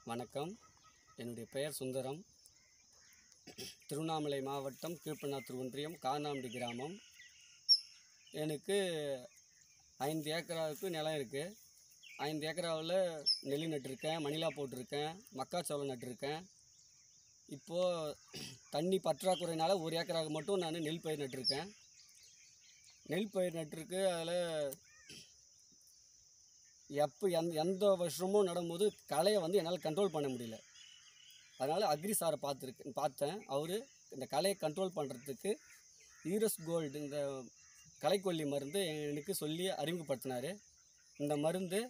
வணக்கம் என்னுடைய பெயர் சுந்தரம் திருவண்ணாமலை மாவட்டம் கீழ்பண்ணாத்தூர் ஒன்றியம் கானாம்படி கிராமம் எனக்கு ஐந்து ஏக்கராவுக்கு நிலம் இருக்குது ஐந்து ஏக்கராவில் நெல் நட்டிருக்கேன் மணிலா போட்டிருக்கேன் மக்காச்சோளம் நட்டிருக்கேன் இப்போது தண்ணி பற்றாக்குறையினால ஒரு ஏக்கராவுக்கு மட்டும் நான் நெல் பயிர் நட்டிருக்கேன் நெல் பயிர் நட்டிருக்கு அதில் எப்போ எந்த எந்த வருஷமும் நடும்போது களையை வந்து என்னால் கண்ட்ரோல் பண்ண முடியல அதனால் அக்ரி சாரை பார்த்துருக்கு பார்த்தேன் அவர் இந்த களையை கண்ட்ரோல் பண்ணுறதுக்கு ஈரஸ் கோல்டு இந்த களைக்கொல்லி மருந்து எனக்கு சொல்லி அறிமுகப்படுத்தினார் இந்த மருந்து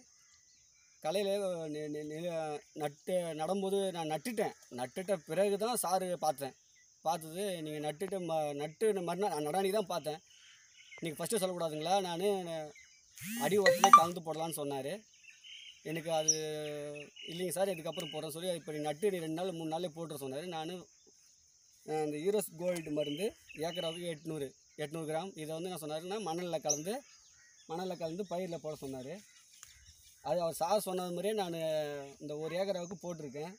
களையில் நட்டு நடும்போது நான் நட்டுட்டேன் நட்டுட்ட பிறகு தான் சாரு பார்த்தேன் பார்த்தது நீங்கள் நட்டுட்டு ம நட்டு மறுநாள் நடானி தான் பார்த்தேன் நீங்கள் ஃபஸ்ட்டு சொல்லக்கூடாதுங்களா நான் அடி ஓரத்துலேயே கலந்து போடலான்னு சொன்னார் எனக்கு அது இல்லைங்க சார் இதுக்கப்புறம் போடுறேன் சொல்லி இப்போ நீ நட்டு நீ ரெண்டு நாள் மூணு நாளே போட்டுற சொன்னார் நான் அந்த யூரஸ் கோல்டு மருந்து ஏக்கராவுக்கு எட்நூறு எட்நூறு கிராம் இதை வந்து நான் சொன்னாருன்னா மணலில் கலந்து மணலில் கலந்து பயிரில் போட சொன்னார் அது அவர் சார் சொன்னது மாதிரியே நான் இந்த ஒரு ஏக்கராவுக்கு போட்டிருக்கேன்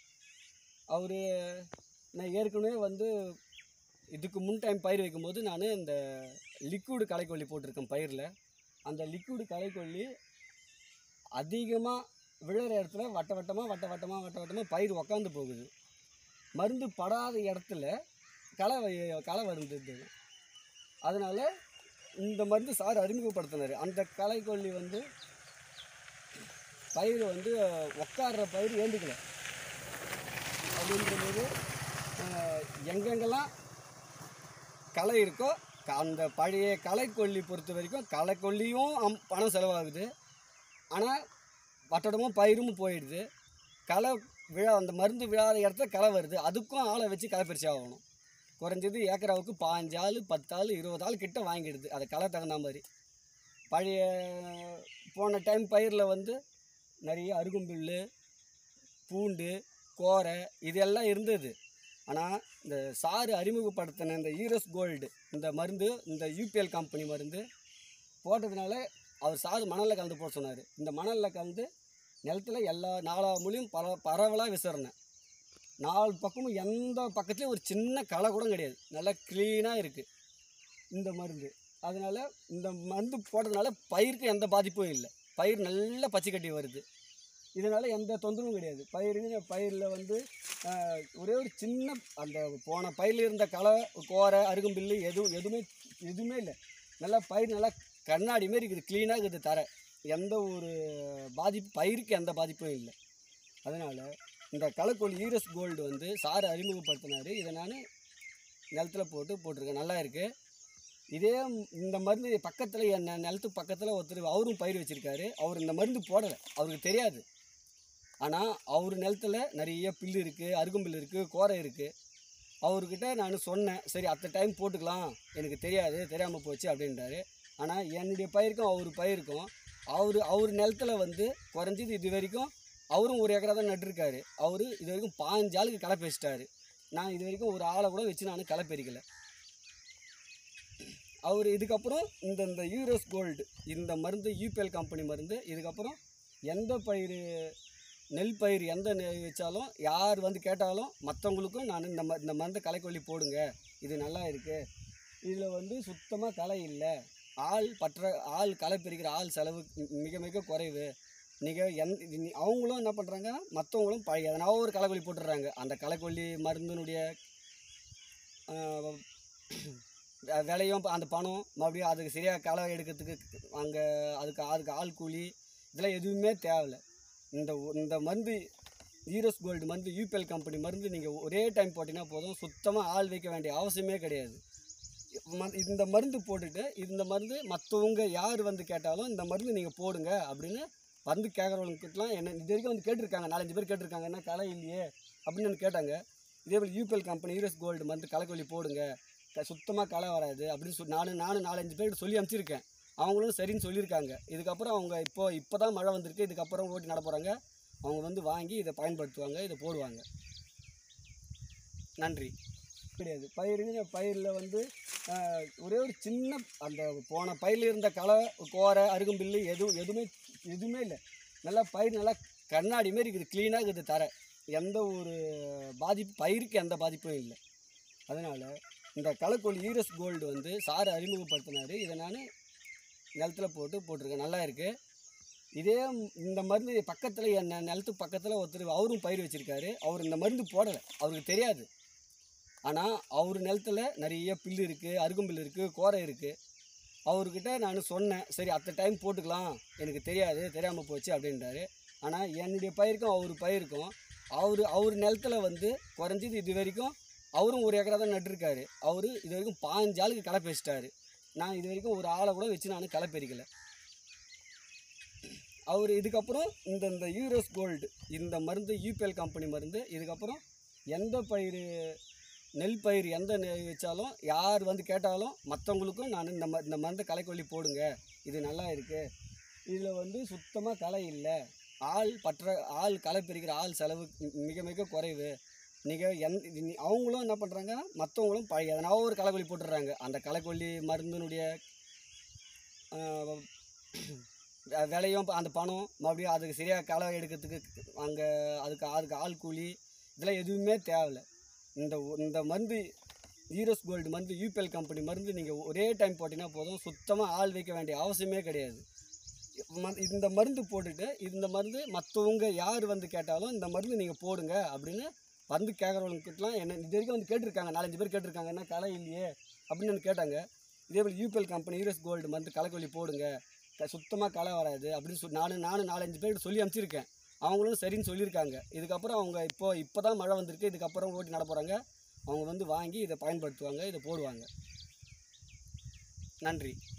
அவர் நான் ஏற்கனவே வந்து இதுக்கு முன் டைம் பயிர் வைக்கும்போது நான் இந்த லிக்விடு களைக்கொல்லி போட்டிருக்கேன் பயிரில் அந்த லிக்விடு களைக்கொல்லி அதிகமாக விழுற இடத்துல வட்ட வட்டமாக வட்ட வட்டமாக வட்ட வட்டமாக பயிர் உக்காந்து போகுது மருந்து படாத இடத்துல களை வை- களை வருது அதனால் இந்த மருந்து சார் அறிமுகப்படுத்தினார் அந்த களைக்கொல்லி வந்து பயிர் வந்து உக்காடுற பயிர் ஏந்துக்கல அப்படின்றபோது அஹ், எங்கெங்கெல்லாம் களை இருக்கோ க- அந்த பழைய களைக்கொல்லி பொறுத்த வரைக்கும் களைக்கொல்லியும் அம் பணம் செலவாகுது ஆனால் வட்டடமும் பயிரும் போயிடுது களை விழா அந்த மருந்து விழாத இடத்துல களை வருது அதுக்கும் ஆளை வச்சு களை பறிச்சு ஆகணும் குறைஞ்சது ஏக்கராவுக்கு பாஞ்சு ஆள் பத்து ஆள் இருபது ஆள் கிட்ட வாங்கிடுது அது களை தகுந்த மாதிரி பழைய போன டைம் பயிரில் வந்து நிறைய அருகம்புல் பூண்டு கோரை இதெல்லாம் இருந்தது ஆனால் இந்த சாறு அறிமுகப்படுத்தின இந்த ஈரஸ் கோல்டு இந்த மருந்து இந்த யூபிஎல் கம்பெனி மருந்து போட்டதுனால அவர் சாறு மணலில் கலந்து போட சொன்னார் இந்த மணலில் கலந்து நிலத்துல எல்லா நாலா மூலையும் பர பரவலாக விசிறினேன் நாலு பக்கமும் எந்த பக்கத்துலேயும் ஒரு சின்ன களை கூட கிடையாது நல்லா க்ளீனாக இருக்குது இந்த மருந்து அதனால் இந்த மருந்து போட்டதுனால பயிருக்கு எந்த பாதிப்பும் இல்லை பயிர் நல்ல பச்சை கட்டி வருது இதனால் எந்த தொந்தரவும் கிடையாது பயிருக்கு பயிரில் வந்து ஆஹ், ஒரே ஒரு சின்ன அந்த போன பயிரில் இருந்த களை கோரை அருகம்பில்லு எதுவும் எதுவுமே எதுவுமே இல்லை நல்லா பயிர் நல்லா கண்ணாடி மாரி இருக்குது க்ளீனாக இருக்குது தர எந்த ஒரு பாதிப்பு பயிருக்கு எந்த பாதிப்பும் இல்லை அதனால் இந்த களைக்கொல்லி ஈரஸ் கோல்டு வந்து சார் அறிமுகப்படுத்தினார் இதை நான் நிலத்துல போட்டு போட்டிருக்கேன் நல்லா இருக்குது இதே ம்- இந்த மருந்து பக்கத்தில் என் நிலத்துக்கு பக்கத்தில் ஒருத்தர் அவரும் பயிர் வச்சுருக்காரு அவர் இந்த மருந்து போடலை அவருக்கு தெரியாது ஆனால் அவர் நிலத்துல நிறைய புல் இருக்குது அருகம்புல் இருக்குது கோரை இருக்குது அவர்கிட்ட நான் சொன்னேன் சரி அத்த டைம் போட்டுக்கலாம் எனக்கு தெரியாது தெரியாமல் போச்சு அப்படின்றாரு ஆனால் என்னுடைய பயிருக்கும் அவர் பயிருக்கும் அவர் அவர் நிலத்துல வந்து குறைஞ்சது இது வரைக்கும் அவரும் ஒரு ஏக்கரா தான் நட்டிருக்காரு அவர் இது வரைக்கும் பாஞ்சு ஆளுக்கு களை பேசிட்டாரு நான் இது வரைக்கும் ஒரு ஆளை கூட வச்சு நான் களை பறிக்கல அவர் இதுக்கப்புறம் இந்த இந்த யூரோஸ் கோல்டு இந்த மருந்து யூபிஎல் கம்பெனி மருந்து இதுக்கப்புறம் எந்த பயிர் நெல் பயிர் எந்த நெல் வச்சாலும் யார் வந்து கேட்டாலும் மற்றவங்களுக்கும் நான் இந்த ம இந்த மருந்தை களைக்கொல்லி போடுங்க இது நல்லா இருக்குது இதில் வந்து சுத்தமாக களை இல்லை ஆள் பற்ற ஆள் களை பறிக்கிற ஆள் செலவு மி- மிக மிக குறைவு நீங்கள் எந் இது நீ- அவங்களும் என்ன பண்ணுறாங்க மற்றவங்களும் ப எதனா ஒரு களைக்கொல்லி போட்டுடுறாங்க அந்த களைக்கொல்லி மருந்தினுடைய ஆஹ், வே- விலையும் ப- அந்த பணம் மறுபடியும் அதுக்கு சரியாக களை எடுக்கிறதுக்கு அங்கே அதுக்கு அதுக்கு ஆள் கூலி இதெல்லாம் எதுவுமே தேவையில்ல இந்த ஒ- இந்த மருந்து ஈரோஸ் கோல்டு மருந்து யூபிஎல் கம்பெனி மருந்து நீங்கள் ஒரே டைம் போட்டிங்கன்னா போதும் சுத்தமாக ஆள் வைக்க வேண்டிய அவசியமே கிடையாது ம- இந்த மருந்து போட்டுட்டு இந்த மருந்து மற்றவங்க யார் வந்து கேட்டாலும் இந்த மருந்து நீங்கள் போடுங்க அப்படின்னு வந்து கேட்குறவங்கக்கிட்டலாம் என்ன இது வரைக்கும் வந்து கேட்டிருக்காங்க நாலஞ்சு பேர் கேட்டிருக்காங்க என்ன களை இல்லையே அப்படின்னு வந்து கேட்டாங்க இதே போல் யூபிஎல் கம்பெனி ஈரோஸ் கோல்டு மருந்து களைக்கொல்லி போடுங்க சுத்தமாக களை வராது அப்படின்னு சொல்லி நானும் நானும் நாலஞ்சு பேர்கிட்ட சொல்லி அனுப்பிச்சிருக்கேன் அவங்களும் சரின்னு சொல்லியிருக்காங்க இதுக்கப்புறம் அவங்க இப்போ இப்போ தான் மழை வந்திருக்கு இதுக்கப்புறம் ஓட்டி நட போகிறாங்க அவங்க வந்து வாங்கி இதை பயன்படுத்துவாங்க இதை போடுவாங்க நன்றி கிடையாது பயிர் பயிரில் வந்து ஆஹ், ஒரே ஒரு சின்ன அந்த போன பயிரில் இருந்த களை கோரை அருகம்பில்லு எதுவும் எதுவுமே எதுவுமே இல்லை நல்லா பயிர் நல்லா கண்ணாடி மாரி இருக்குது க்ளீனாக இருக்குது தர எந்த ஒரு பாதிப்பு பயிருக்கு எந்த பாதிப்பும் இல்லை அதனால் இந்த களைக்கொல்லி ஈரஸ் கோல்டு வந்து சார் அறிமுகப்படுத்தினார் இதை நான் நிலத்துல போட்டு போட்டிருக்கேன் நல்லா இருக்குது இதே இந்த மருந்து பக்கத்தில் என் நெ- நிலத்துக்கு பக்கத்தில் ஒருத்தர் அவரும் பயிர் வச்சுருக்காரு அவர் இந்த மருந்து போடலை அவருக்கு தெரியாது ஆனால் அவர் நிலத்துல நிறைய புல்லு இருக்குது அருகம்புல் இருக்குது கோரை இருக்குது அவர்கிட்ட நான் சொன்னேன் சரி அத்த டைம் போட்டுக்கலாம் எனக்கு தெரியாது தெரியாமல் போச்சு அப்படின்றாரு ஆனால் என்னுடைய பயிருக்கும் அவர் பயிருக்கும் அவர் அவர் நிலத்துல வந்து குறைஞ்சது இது வரைக்கும் அவரும் ஒரு ஏக்கரா தான் நட்டிருக்காரு அவர் இது வரைக்கும் பாஞ்சு ஆளுக்கு களை பேசிட்டாரு நான் இது வரைக்கும் ஒரு ஆளை கூட வச்சு நான் களை பெருக்கல அவர் இதுக்கப்புறம் இந்த இந்த யூரோஸ் கோல்டு இந்த மருந்து யூபிஎல் கம்பெனி மருந்து இதுக்கப்புறம் எந்த பயிர் நெல் பயிர் எந்த நெல் வச்சாலும் யார் வந்து கேட்டாலும் மற்றவங்களுக்கும் நான் இந்த ம இந்த மருந்து களைக்கொல்லி போடுங்க இது நல்லா இருக்குது இதில் வந்து சுத்தமாக களை இல்லை ஆள் பற்ற ஆள் களை பிரிக்கிற ஆள் செலவு மி- மிக மிக குறைவு நீங்கள் எந் நீ- அவங்களும் என்ன பண்ணுறாங்க மற்றவங்களும் ப எதனா ஒரு களைக்கொல்லி போட்டுடுறாங்க அந்த களைக்கொல்லி மருந்தினுடைய ஆஹ், வே- விலையும் அந்த பணம் மறுபடியும் அதுக்கு சரியாக களை எடுக்கிறதுக்கு அங்கே அதுக்கு அதுக்கு ஆள் கூலி இதெல்லாம் எதுவுமே தேவையில்ல இந்த ஒ- இந்த மருந்து ஈரோஸ் கோல்டு மருந்து யூபிஎல் கம்பெனி மருந்து நீங்கள் ஒரே டைம் போட்டிங்கன்னா போதும் சுத்தமாக ஆள் வைக்க வேண்டிய அவசியமே கிடையாது ம- இந்த மருந்து போட்டுட்டு இந்த மருந்து மற்றவங்க யார் வந்து கேட்டாலும் இந்த மருந்து நீங்கள் போடுங்க அப்படின்னு வந்து கேட்குறவங்கக்கிட்டலாம் என்ன இது வரைக்கும் வந்து கேட்டிருக்காங்க நாலஞ்சு பேர் கேட்டிருக்காங்க என்ன களை இல்லையே அப்படின்னு வந்து கேட்டாங்க இதே போல் யூபிஎல் கம்பெனி ஈரோஸ் கோல்டு மருந்து களைக்கொல்லி போடுங்க சுத்தமாக களை வராது அப்படின்னு சொல்லி நானும் நானும் நாலஞ்சு பேர்கிட்ட சொல்லி அனுப்பிச்சிருக்கேன் அவங்களும் சரின்னு சொல்லியிருக்காங்க இதுக்கப்புறம் அவங்க இப்போ இப்போ தான் மழை வந்திருக்கு இதுக்கப்புறம் ஓட்டி நட போகிறாங்க அவங்க வந்து வாங்கி இதை பயன்படுத்துவாங்க இதை போடுவாங்க நன்றி